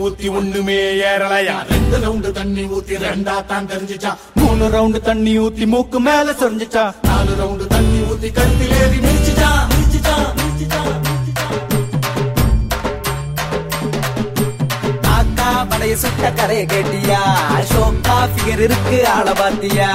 ஊத்தி ஒண்ணுமே ஏறலையா ரெண்டு ரவுண்டு தண்ணி ஊத்தி ரெண்டா தான் தெரிஞ்சுச்சா மூணு ரவுண்டு தண்ணி ஊத்தி மூக்கு மேல சொரிஞ்சுச்சா நாலு ரவுண்டு தண்ணி ஊத்தி கருத்தில் ஏறி மிதிச்சுச்சா மிதிச்சுச்சா மிதிச்சுச்சா காக்கா படைய சுட்ட கரைய கேட்டியா ஷோக்கா ஃபிகர் இருக்கு ஆள பாத்தியா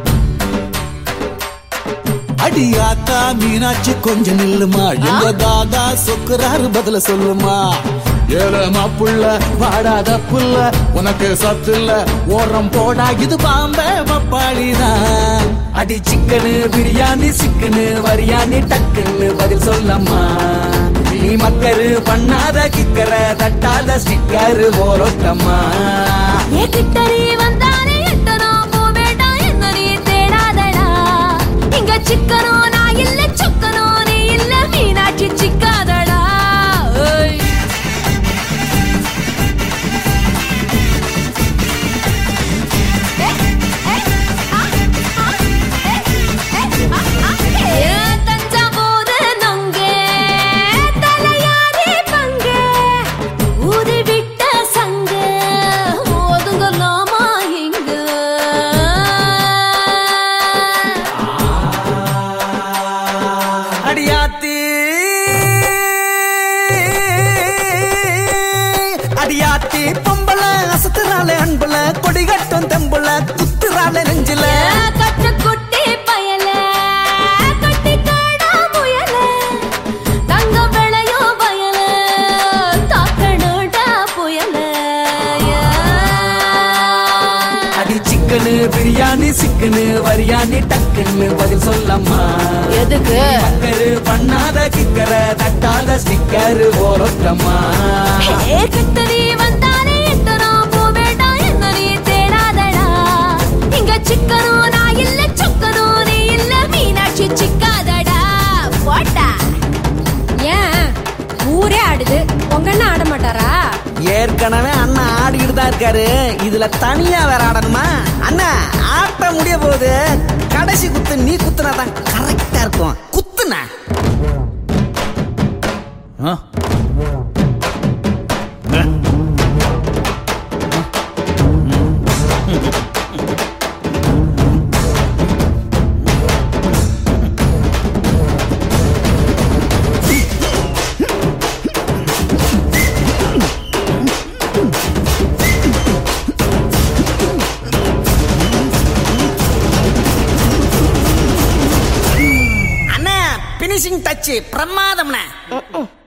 அடியாத்தா மீனாட்சி கொஞ்சம் நில்லுமா எங்க தாதா சொக்குறாரு பதில சொல்லுமா ஏழமா புள்ள வாடாத புள்ள உனக்கு சத்து இல்ல ஓரம் போடா இது பாம்பே பப்பாளிதான் அடி சிக்கனு பிரியாணி சிக்கனு வரியாணி டக்குன்னு பதில் சொல்லம்மா நீ மக்கரு பண்ணாத கிக்கற தட்டாத ஸ்டிக்கரு ஓரொட்டம்மா ஏ கிட்டரி வந்தானே எட்டனோ போவேட்டா என்ன நீ தேடாதடா இங்க சிக்கனோ நான் இல்ல சுக்கனோ நீ இல்ல மீனாட்சி சிக்காதடா ஓய். ஏ, ஏ, ஆ, ஆ, ஏ, ஏ, ஆ, ஆ, ஏ, தஞ்சாவூரு நொங்கே, தலையாரி பங்கே, ஊதி விட்ட சங்கு, ஒதுங்கலாமா இங்கு? அடியாத்தி அடியாத்தி பொம்பள அசத்துறாளே அன்புல கொடி கட்டும் தெம்புல குத்துறாளே நெஞ்சில ஏ, கட்டுக்குட்டி பயல, கட்டிக்காடா முயல, தங்க விளையோ வயல, தாக்கணுடா புயல. ஏ. அடி சிக்கனு பிரியாணி சிக்கனு வரியாணி டக்குன்னு பதில் சொல்லம்மா எதுக்கு மக்கரு பண்ணாத கிக்கற தட்டாத ஸ்டிக்கரு ஓரொட்டம்மா ஏ கத்தரி வந்தானே எட்டனோ போவேட்டா என்ன நீ தேடாதடா இங்க சிக்கனோ நான் இல்ல சுக்கனோ நீ இல்ல மீனாட்சி சிக்காதடா போட்டா ஏன் ஊரே ஆடுது உங்க அண்ணா ஆட மாட்டாரா ஏற்கனவே அண்ணா ஆடிக்கிட்டு தான் இருக்காரு இதுல தனியா வேற ஆடணுமா அண்ணா ஆட்ட முடிய போகுது கடைசி குத்து நீ குத்துனா தான் கரெக்டா இருக்கும் குத்துன அண்ணா பினிஷிங் டச் பிரமாதம்ண்ணே